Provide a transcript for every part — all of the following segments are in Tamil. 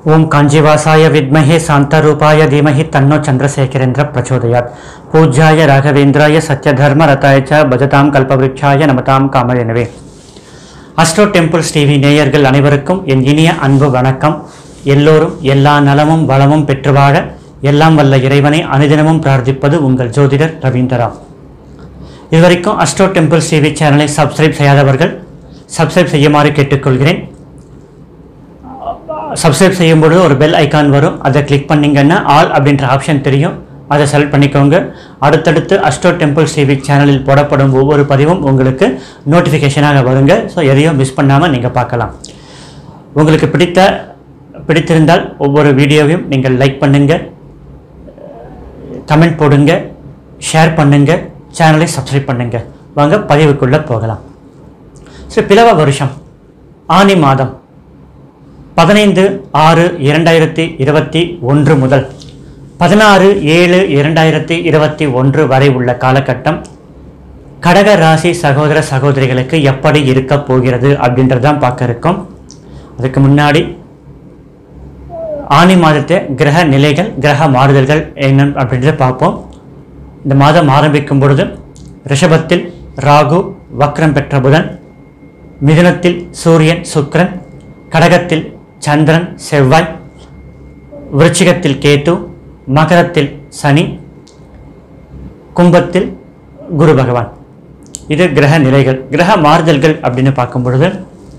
ஓம் காஞ்சிவாசாய வித்மஹே சாந்தரூபாய தீமஹி தன்னோ சந்திரசேகரேந்திர பிரச்சோதயாத் பூஜ்யாய ராகவேந்திராய சத்யதர்ம ரதாய ச பஜதாம் கல்பவருட்சாய நமதாம் காமதேனவே அஸ்ட்ரோ டெம்பிள்ஸ் டிவி நேயர்கள் அனைவருக்கும் என் இனிய அன்பு வணக்கம் எல்லோரும் எல்லா நலமும் வளமும் பெற்று வாழ எல்லாம் வல்ல இறைவனை அனுதினமும் பிரார்த்திப்பது உங்கள் ஜோதிடர் ரவீந்திரா இதுவரைக்கும் அஸ்ட்ரோ டெம்பிள்ஸ் டிவி சேனலை சப்ஸ்கிரைப் செய்யாதவர்கள் சப்ஸ்கிரைப் செய்யுமாறு கேட்டுக்கொள்கிறேன் சப்ஸ்கிரைப் செய்யும் பொழுது ஒரு பெல் ஐகான் வரும் அதை கிளிக் பண்ணிங்கன்னா ஆல் அப்படின்ற ஆப்ஷன் தெரியும் அதை செலக்ட் பண்ணிக்கோங்க அடுத்தடுத்து அஸ்டோ டெம்பிள்ஸ் டிவி சேனலில் போடப்படும் ஒவ்வொரு பதிவும் உங்களுக்கு நோட்டிஃபிகேஷனாக வருங்க ஸோ எதையும் மிஸ் பண்ணாமல் நீங்கள் பார்க்கலாம் உங்களுக்கு பிடித்த பிடித்திருந்தால் ஒவ்வொரு வீடியோவையும் நீங்கள் லைக் பண்ணுங்கள் கமெண்ட் போடுங்க ஷேர் பண்ணுங்க சேனலை சப்ஸ்கிரைப் பண்ணுங்க வாங்க பதிவுக்குள்ளே போகலாம் ஸ்ரீ பிளவ வருஷம் ஆனி மாதம் பதினைந்து ஆறு இரண்டாயிரத்தி இருபத்தி ஒன்று முதல் பதினாறு ஏழு இரண்டாயிரத்தி இருபத்தி ஒன்று வரை உள்ள காலகட்டம் கடக ராசி சகோதர சகோதரிகளுக்கு எப்படி இருக்க போகிறது அப்படின்றதான் பார்க்க இருக்கோம் அதுக்கு முன்னாடி ஆனி மாதத்தை கிரக நிலைகள் கிரக மாறுதல்கள் என்ன அப்படின்றத பார்ப்போம் இந்த மாதம் ஆரம்பிக்கும் பொழுது ரிஷபத்தில் ராகு வக்ரம் பெற்ற புதன் மிதுனத்தில் சூரியன் சுக்கிரன் கடகத்தில் சந்திரன் செவ்வாய் விருச்சிகத்தில் கேது மகரத்தில் சனி கும்பத்தில் குரு பகவான் இது கிரக நிலைகள் கிரக மாறுதல்கள் அப்படின்னு பார்க்கும் பொழுது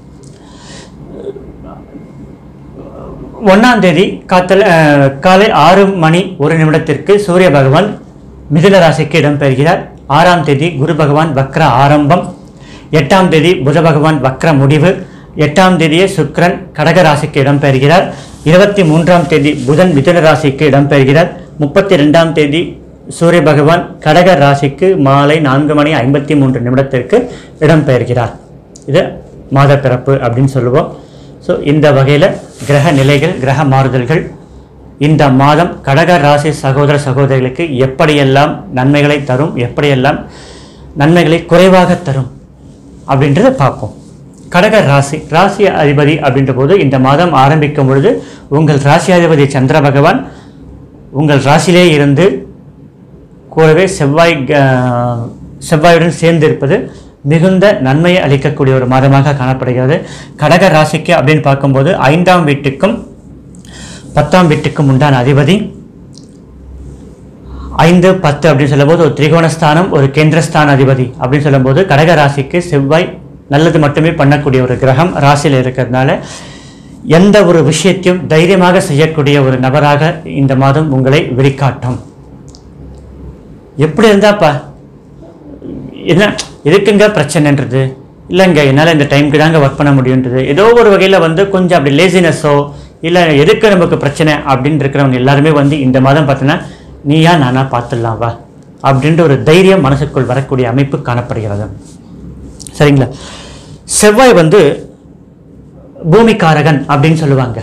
ஒன்றாம் தேதி காத்தல் அஹ், காலை ஆறு மணி ஒரு நிமிடத்திற்கு சூரிய பகவான் மிதுன ராசிக்கு இடம்பெறுகிறார் ஆறாம் தேதி குரு பகவான் வக்ர ஆரம்பம் எட்டாம் தேதி புத பகவான் வக்ர முடிவு எட்டாம் தேதியே சுக்கிரன் கடக ராசிக்கு இடம்பெறுகிறார் இருபத்தி மூன்றாம் தேதி புதன் மிதுன ராசிக்கு இடம்பெறுகிறார் முப்பத்தி ரெண்டாம் தேதி சூரிய பகவான் கடக ராசிக்கு மாலை நான்கு மணி ஐம்பத்தி மூன்று நிமிடத்திற்கு இடம்பெயர்கிறார் இது மாத பிறப்பு அப்படின்னு சொல்லுவோம் ஸோ இந்த வகையில் கிரக நிலைகள் கிரக மாறுதல்கள் இந்த மாதம் கடக ராசி சகோதர சகோதரிகளுக்கு எப்படியெல்லாம் நன்மைகளை தரும் எப்படியெல்லாம் நன்மைகளை குறைவாக தரும் அப்படின்றத பார்ப்போம் கடக ராசி ராசி அதிபதி அப்படின்ற போது இந்த மாதம் ஆரம்பிக்கும் பொழுது உங்கள் ராசி அதிபதி சந்திர பகவான் உங்கள் ராசியிலே இருந்து கூடவே செவ்வாய் அஹ், செவ்வாயுடன் சேர்ந்து இருப்பது மிகுந்த நன்மையை அளிக்கக்கூடிய ஒரு மாதமாக காணப்படுகிறது கடக ராசிக்கு அப்படின்னு பார்க்கும்போது ஐந்தாம் வீட்டுக்கும் பத்தாம் வீட்டுக்கும் உண்டான அதிபதி ஐந்து பத்து அப்படின்னு சொல்லும்போது ஒரு திரிகோணஸ்தானம் ஒரு கேந்திரஸ்தான அதிபதி அப்படின்னு சொல்லும்போது கடக ராசிக்கு செவ்வாய் நல்லது மட்டுமே பண்ணக்கூடிய ஒரு கிரகம் ராசியில் இருக்கிறதுனால எந்த ஒரு விஷயத்தையும் தைரியமாக செய்யக்கூடிய ஒரு நபராக இந்த மாதம் உங்களை வெளிக்காட்டும் எப்படி இருந்தாப்பா என்ன எதுக்குங்க பிரச்சனைன்றது இல்லைங்க என்னால் இந்த டைமுக்கு தாங்க ஒர்க் பண்ண முடியுன்றது ஏதோ ஒரு வகையில் வந்து கொஞ்சம் அப்படி லேசினஸோ இல்லை எதுக்கு நமக்கு பிரச்சனை அப்படின்னு இருக்கிறவங்க எல்லாருமே வந்து இந்த மாதம் பார்த்தீங்கன்னா நீயா நானா பார்த்துடலாம் வா அப்படின்ற ஒரு தைரியம் மனசுக்குள் வரக்கூடிய அமைப்பு காணப்படுகிறது சரிங்களா செவ்வாய் வந்து பூமிக்காரகன் அப்படின்னு சொல்லுவாங்க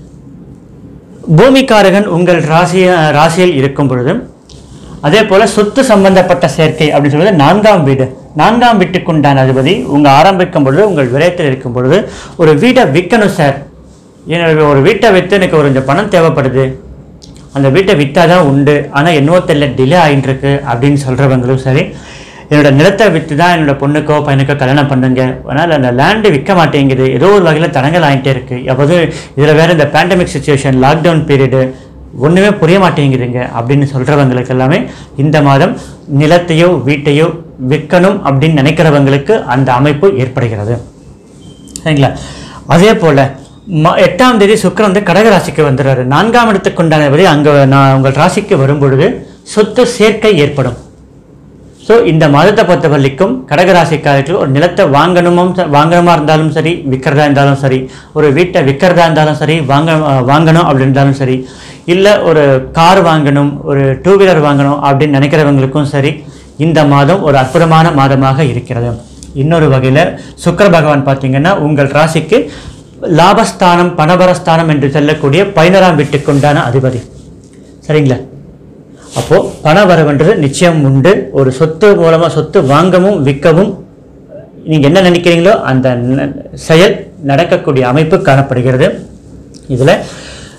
பூமிக்காரகன் உங்கள் ராசி ராசியில் இருக்கும் பொழுது அதே போல சொத்து சம்பந்தப்பட்ட சேர்க்கை அப்படின்னு சொல்வது நான்காம் வீடு நான்காம் வீட்டுக்குண்டான அதிபதி உங்க ஆரம்பிக்கும் பொழுது உங்கள் விரயத்தில் இருக்கும் பொழுது ஒரு வீட்டை விற்கணும் சார் எனக்கு ஒரு வீட்டை விற்று எனக்கு ஒரு கொஞ்சம் பணம் தேவைப்படுது அந்த வீட்டை விற்றாதான் உண்டு ஆனால் என்னவோ தெரியல டிலே ஆகிட்டு இருக்கு அப்படின்னு சொல்கிறவங்களும் சரி என்னோட நிலத்தை விற்று தான் என்னோட பொண்ணுக்கோ பையனுக்கோ கல்யாணம் பண்ணுங்க ஆனால் அந்த லேண்டு விற்க மாட்டேங்குது ஏதோ ஒரு வகையில் தடங்கள் ஆகிட்டே இருக்குது அப்போது இதில் வேறு இந்த பேண்டமிக் சுச்சுவேஷன் லாக்டவுன் பீரியடு ஒன்றுமே புரிய மாட்டேங்குதுங்க அப்படின்னு சொல்கிறவங்களுக்கு எல்லாமே இந்த மாதம் நிலத்தையோ வீட்டையோ விற்கணும் அப்படின்னு நினைக்கிறவங்களுக்கு அந்த அமைப்பு ஏற்படுகிறது சரிங்களா அதே போல் ம எட்டாம் தேதி சுக்கிரன் வந்து கடக ராசிக்கு வந்துடுறாரு நான்காம் இடத்துக்கு உண்டானபடி அங்கே நான் உங்கள் ராசிக்கு வரும் பொழுது சொத்து சேர்க்கை ஏற்படும் ஸோ இந்த மாதத்தை பொறுத்த வரைக்கும் கடகராசிக்காரர்கள் ஒரு நிலத்தை வாங்கணுமும் ச- வாங்கணுமா இருந்தாலும் சரி விற்கிறதா இருந்தாலும் சரி ஒரு வீட்டை விற்கிறதா இருந்தாலும் சரி வாங்க வாங்கணும் அப்படி இருந்தாலும் சரி இல்லை ஒரு கார் வாங்கணும் ஒரு டூ வீலர் வாங்கணும் அப்படின்னு நினைக்கிறவங்களுக்கும் சரி இந்த மாதம் ஒரு அற்புதமான மாதமாக இருக்கிறது இன்னொரு வகையில் சுக்கிர பகவான் பார்த்தீங்கன்னா உங்கள் ராசிக்கு லாபஸ்தானம் பணபரஸ்தானம் என்று சொல்லக்கூடிய பதினோராம் வீட்டுக்குண்டான அதிபதி சரிங்களா அப்போ பண வரவுன்றது நிச்சயம் உண்டு ஒரு சொத்து மூலமா சொத்து வாங்கவும் விற்கவும் நீங்க என்ன நினைக்கிறீங்களோ அந்த ந- செயல் நடக்கக்கூடிய அமைப்பு காணப்படுகிறது இதுல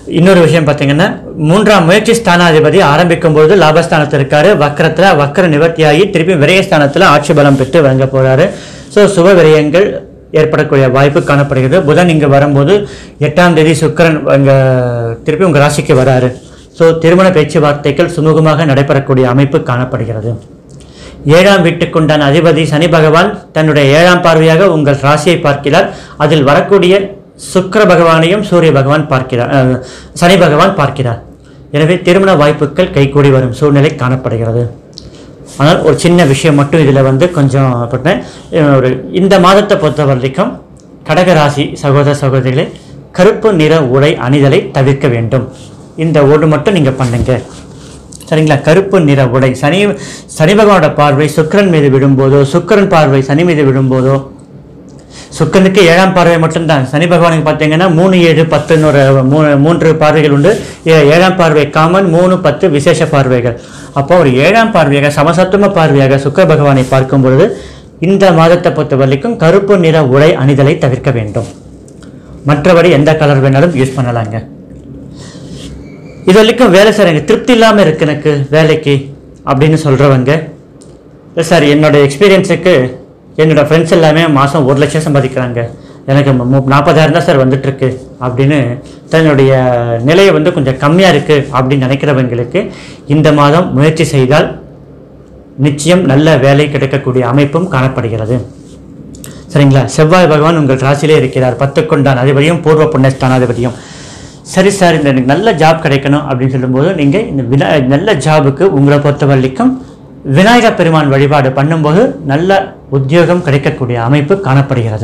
இன்னொரு விஷயம் பார்த்தீங்கன்னா மூன்றாம் முயற்சி ஸ்தானாதிபதி ஆரம்பிக்கும் பொழுது லாபஸ்தானத்தில் இருக்காரு வக்கரத்தில் வக்கர நிவர்த்தியாகி திருப்பி விரயஸ்தானத்தில் ஆட்சி பலம் பெற்று வழங்க போறாரு ஸோ சுப விரயங்கள் ஏற்படக்கூடிய வாய்ப்பு காணப்படுகிறது புதன் இங்கே வரும்போது எட்டாம் தேதி சுக்கிரன் இங்கே திருப்பி உங்கள் ராசிக்கு வராரு ஸோ திருமண பேச்சுவார்த்தைகள் சுமூகமாக நடைபெறக்கூடிய அமைப்பு காணப்படுகிறது ஏழாம் வீட்டுக்குண்டான அதிபதி சனி பகவான் தன்னுடைய ஏழாம் பார்வையாக உங்கள் ராசியை பார்க்கிறார் அதில் வரக்கூடிய சுக்கிர பகவானையும் சூரிய பகவான் பார்க்கிறார் அஹ், சனி பகவான் பார்க்கிறார் எனவே திருமண வாய்ப்புகள் கைகூடி வரும் சூழ்நிலை காணப்படுகிறது ஆனால் ஒரு சின்ன விஷயம் மட்டும் இதில் வந்து கொஞ்சம் பட்டேன் ஒரு இந்த மாதத்தை பொறுத்த வரைக்கும் கடகராசி சகோதர சகோதரிகளே கருப்பு நிற உடை அணிதலை தவிர்க்க வேண்டும் இந்த ஓடு மட்டும் நீங்கள் பண்ணுங்க சரிங்களா கருப்பு நிற உடை சனி சனி பகவானோட பார்வை சுக்கிரன் மீது விடும்போதோ சுக்கிரன் பார்வை சனி மீது விடும்போதோ சுக்கரனுக்கு ஏழாம் பார்வை மட்டும்தான் சனி பகவானுக்கு பார்த்தீங்கன்னா மூணு ஏழு பத்துன்னு ஒரு மூணு மூன்று பார்வைகள் உண்டு ஏ- ஏழாம் பார்வை காமன் மூணு பத்து விசேஷ பார்வைகள் அப்போ ஒரு ஏழாம் பார்வையாக சமசத்துவ பார்வையாக சுக்கிர பகவானை பார்க்கும் பொழுது இந்த மாதத்தை பொறுத்த வரைக்கும் கருப்பு நிற உடை அணிதலை தவிர்க்க வேண்டும் மற்றபடி எந்த கலர் வேணாலும் யூஸ் பண்ணலாங்க இது வரைக்கும் வேலை செய்கிறாங்க திருப்தி இல்லாமல் இருக்கு எனக்கு வேலைக்கு அப்படின்னு சொல்கிறவங்க இல்லை சார் என்னோட எக்ஸ்பீரியன்ஸுக்கு என்னோட ஃப்ரெண்ட்ஸ் எல்லாமே மாதம் ஒரு லட்சம் சம்பாதிக்கிறாங்க எனக்கு மு- நாற்பதாயிரம் தான் சார் வந்துட்டுருக்கு அப்படின்னு தன்னுடைய நிலையை வந்து கொஞ்சம் கம்மியாக இருக்குது அப்படின்னு நினைக்கிறவங்களுக்கு இந்த மாதம் முயற்சி செய்தால் நிச்சயம் நல்ல வேலை கிடைக்கக்கூடிய அமைப்பும் காணப்படுகிறது சரிங்களா செவ்வாய் பகவான் உங்கள் ராசியிலே இருக்கிறார் பத்துக்குண்டான் அதிபதியும் பூர்வ புண்ணியஸ்தானாதிபதியும் சரி சார் இந்த எனக்கு நல்ல ஜாப் கிடைக்கணும் அப்படின்னு சொல்லும்போது நீங்கள் இந்த வினா நல்ல ஜாபுக்கு உங்களை பொறுத்த வரைக்கும் விநாயகர் பெருமான் வழிபாடு பண்ணும்போது நல்ல உத்தியோகம் கிடைக்கக்கூடிய அமைப்பு காணப்படுகிறது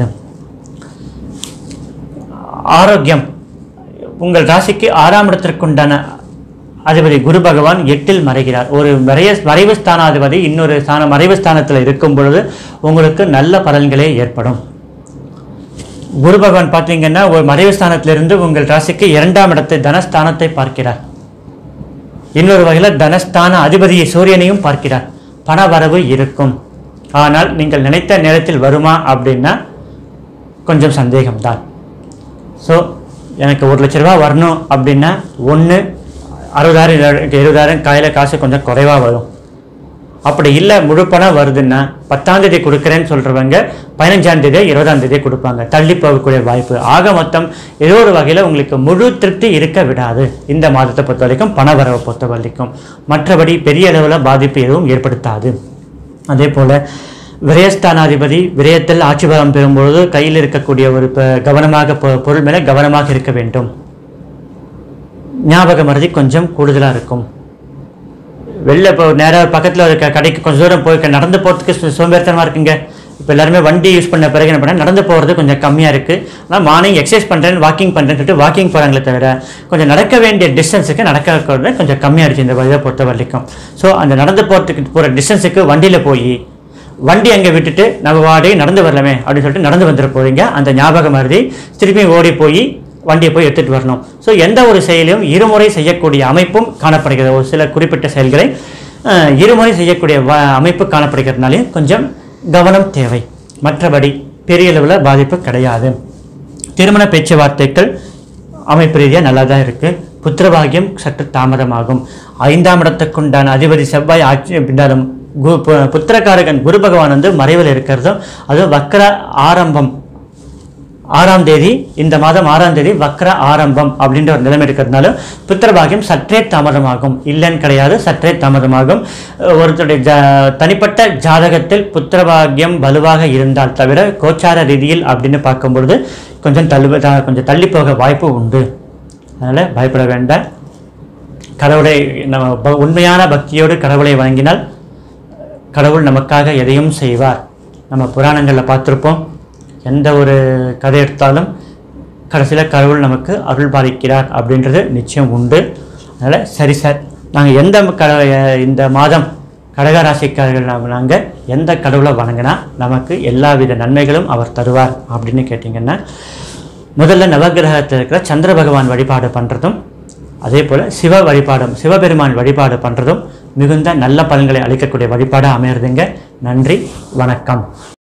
ஆரோக்கியம் உங்கள் ராசிக்கு ஆறாம் இடத்திற்குண்டான அதிபதி குரு பகவான் எட்டில் மறைகிறார் ஒரு மறைய மறைவு ஸ்தானாதிபதி இன்னொரு ஸ்தான மறைவு ஸ்தானத்தில் இருக்கும் பொழுது உங்களுக்கு நல்ல பலன்களே ஏற்படும் குரு பகவான் பார்த்தீங்கன்னா ஒரு மறைவு ஸ்தானத்திலிருந்து உங்கள் ராசிக்கு இரண்டாம் இடத்தை தனஸ்தானத்தை பார்க்கிறார் இன்னொரு வகையில் தனஸ்தான அதிபதியை சூரியனையும் பார்க்கிறார் பண வரவு இருக்கும் ஆனால் நீங்கள் நினைத்த நேரத்தில் வருமா அப்படின்னா கொஞ்சம் சந்தேகம்தான் ஸோ எனக்கு ஒரு லட்ச ரூபா வரணும் அப்படின்னா ஒன்று அறுபதாயிரம் இரு- இருபதாயிரம் கையில் காசு கொஞ்சம் குறைவாக வரும் அப்படி இல்லை முழு பணம் வருதுன்னா பத்தாம் தேதி கொடுக்குறேன்னு சொல்கிறவங்க பதினஞ்சாம் தேதி இருபதாம் தேதி கொடுப்பாங்க தள்ளி போகக்கூடிய வாய்ப்பு ஆக மொத்தம் ஏதோ ஒரு வகையில் உங்களுக்கு முழு திருப்தி இருக்க விடாது இந்த மாதத்தை பொறுத்த வரைக்கும் பண வரவை பொறுத்த வரைக்கும் மற்றபடி பெரிய அளவில் பாதிப்பு எதுவும் ஏற்படுத்தாது அதே போல் விரயஸ்தானாதிபதி விரயத்தில் ஆட்சி பலம் பெறும்பொழுது கையில் இருக்கக்கூடிய ஒரு ப- கவனமாக பொ- பொருள் மேலே கவனமாக இருக்க வேண்டும் ஞாபக மறதி கொஞ்சம் கூடுதலாக இருக்கும் வெளில இப்போ நேராக பக்கத்தில் இருக்க கடைக்கு கொஞ்சம் தூரம் போய் நடந்து போகிறதுக்கு சோ- சோம்பேறித்தனமா இருக்குங்க இப்போ எல்லாருமே வண்டி யூஸ் பண்ண பிறகு என்ன பண்ண நடந்து போகிறது கொஞ்சம் கம்மியாக இருக்குது ஆனால் மார்னிங் எக்ஸசைஸ் பண்ணுறேன் வாக்கிங் பண்ணுறேன்னு சொல்லிட்டு வாக்கிங் போகிறாங்களே தவிர கொஞ்சம் நடக்க வேண்டிய டிஸ்டன்ஸுக்கு நடக்கிறது கொஞ்சம் கம்மியாகிடுச்சு இந்த இதை பொறுத்த வரைக்கும் ஸோ அந்த நடந்து போகிறதுக்கு போகிற டிஸ்டன்ஸுக்கு வண்டியில் போய் வண்டி அங்கே விட்டுட்டு நம்ம வாடி நடந்து வரலாமே அப்படின்னு சொல்லிட்டு நடந்து வந்துட போறீங்க அந்த ஞாபகம் மருதி திருப்பி ஓடி போய் வண்டியை போய் எடுத்துகிட்டு வரணும் ஸோ எந்த ஒரு செயலையும் இருமுறை செய்யக்கூடிய அமைப்பும் காணப்படுகிறது ஒரு சில குறிப்பிட்ட செயல்களை அஹ், இருமுறை செய்யக்கூடிய வ அமைப்பு காணப்படுகிறதுனாலையும் கொஞ்சம் கவனம் தேவை மற்றபடி பெரிய அளவில் பாதிப்பு கிடையாது திருமண பேச்சுவார்த்தைகள் அமைப்பு ரீதியாக நல்லா தான் இருக்குது புத்திரபாகியம் சற்று தாமதமாகும் ஐந்தாம் இடத்துக்குண்டான அதிபதி செவ்வாய் ஆட்சி பின்னாலும் கு பு- புத்திரகாரகன் குரு பகவான் வந்து மறைவில் இருக்கிறதும் அதுவும் வக்ர ஆரம்பம் ஆறாம் தேதி இந்த மாதம் ஆறாம் தேதி வக்ர ஆரம்பம் அப்படின்ற ஒரு நிலைமை இருக்கிறதுனால புத்திரபாகியம் சற்றே தாமதமாகும் இல்லைன்னு கிடையாது சற்றே தாமதமாகும் அஹ் ஒருத்தருடைய ஜா தனிப்பட்ட ஜாதகத்தில் புத்திரபாகியம் வலுவாக இருந்தால் தவிர கோச்சார ரீதியில் அப்படின்னு பார்க்கும்பொழுது கொஞ்சம் தள்ளு த- கொஞ்சம் தள்ளி போக வாய்ப்பு உண்டு அதனால் பயப்பட வேண்டாம் கடவுளை நம்ம ப- உண்மையான பக்தியோடு கடவுளை வணங்கினால் கடவுள் நமக்காக எதையும் செய்வார் நம்ம புராணங்களில் பார்த்துருப்போம் எந்த ஒரு கதை எடுத்தாலும் கடைசியில் கடவுள் நமக்கு அருள் பாலிக்கிறார் அப்படின்றது நிச்சயம் உண்டு அதனால் சரி சார் நாங்கள் எந்த க இந்த மாதம் கடகராசிக்காரர்கள் நாங்கள் எந்த கடவுளை வணங்கினா நமக்கு எல்லா வித நன்மைகளும் அவர் தருவார் அப்படின்னு கேட்டிங்கன்னா முதல்ல நவகிரகத்தில் இருக்கிற சந்திர பகவான் வழிபாடு பண்ணுறதும் அதே போல் சிவ வழிபாடும் சிவபெருமான் வழிபாடு பண்ணுறதும் மிகுந்த நல்ல பலன்களை அளிக்கக்கூடிய வழிபாடாக அமையிறதுங்க நன்றி வணக்கம்